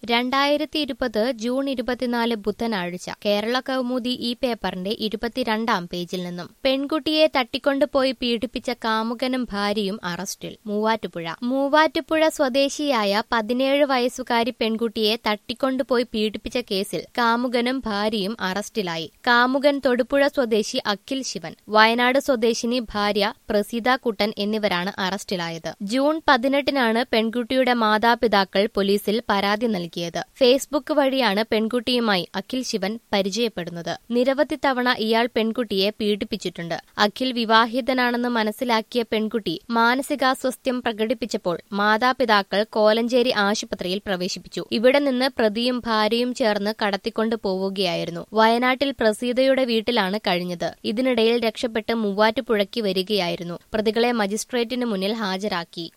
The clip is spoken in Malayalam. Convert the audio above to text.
രണ്ടായിരത്തി ഇരുപത് ജൂൺ ഇരുപത്തിനാല് ബുധനാഴ്ച കേരള കൗമുദി ഈ പേപ്പറിന്റെ ഇരുപത്തിരണ്ടാം പേജിൽ നിന്നും പെൺകുട്ടിയെ തട്ടിക്കൊണ്ടുപോയി പീഡിപ്പിച്ച കാമുകനും ഭാര്യയും അറസ്റ്റിൽ മൂവാറ്റുപുഴ മൂവാറ്റുപുഴ സ്വദേശിയായ പതിനേഴ് വയസ്സുകാരി പെൺകുട്ടിയെ തട്ടിക്കൊണ്ടുപോയി പീഡിപ്പിച്ച കേസിൽ കാമുകനും ഭാര്യയും അറസ്റ്റിലായി കാമുകൻ തൊടുപുഴ സ്വദേശി അഖിൽ ശിവൻ വയനാട് സ്വദേശിനി ഭാര്യ പ്രസീത കുട്ടൻ എന്നിവരാണ് അറസ്റ്റിലായത് ജൂൺ പതിനെട്ടിനാണ് പെൺകുട്ടിയുടെ മാതാപിതാക്കൾ പോലീസിൽ പരാതി നൽകിയത് ഫേസ്ബുക്ക് വഴിയാണ് പെൺകുട്ടിയുമായി അഖിൽ ശിവൻ പരിചയപ്പെടുന്നത് നിരവധി തവണ ഇയാൾ പെൺകുട്ടിയെ പീഡിപ്പിച്ചിട്ടുണ്ട് അഖിൽ വിവാഹിതനാണെന്ന് മനസ്സിലാക്കിയ പെൺകുട്ടി മാനസികാസ്വസ്ഥ്യം പ്രകടിപ്പിച്ചപ്പോൾ മാതാപിതാക്കൾ കോലഞ്ചേരി ആശുപത്രിയിൽ പ്രവേശിപ്പിച്ചു ഇവിടെ നിന്ന് പ്രതിയും ഭാര്യയും ചേർന്ന് കടത്തിക്കൊണ്ടു പോവുകയായിരുന്നു വയനാട്ടിൽ പ്രസീതയുടെ വീട്ടിലാണ് കഴിഞ്ഞത് ഇതിനിടയിൽ രക്ഷപ്പെട്ട് മൂവാറ്റുപുഴയ്ക്ക് വരികയായിരുന്നു പ്രതികളെ മജിസ്ട്രേറ്റിന് മുന്നിൽ ഹാജരാക്കി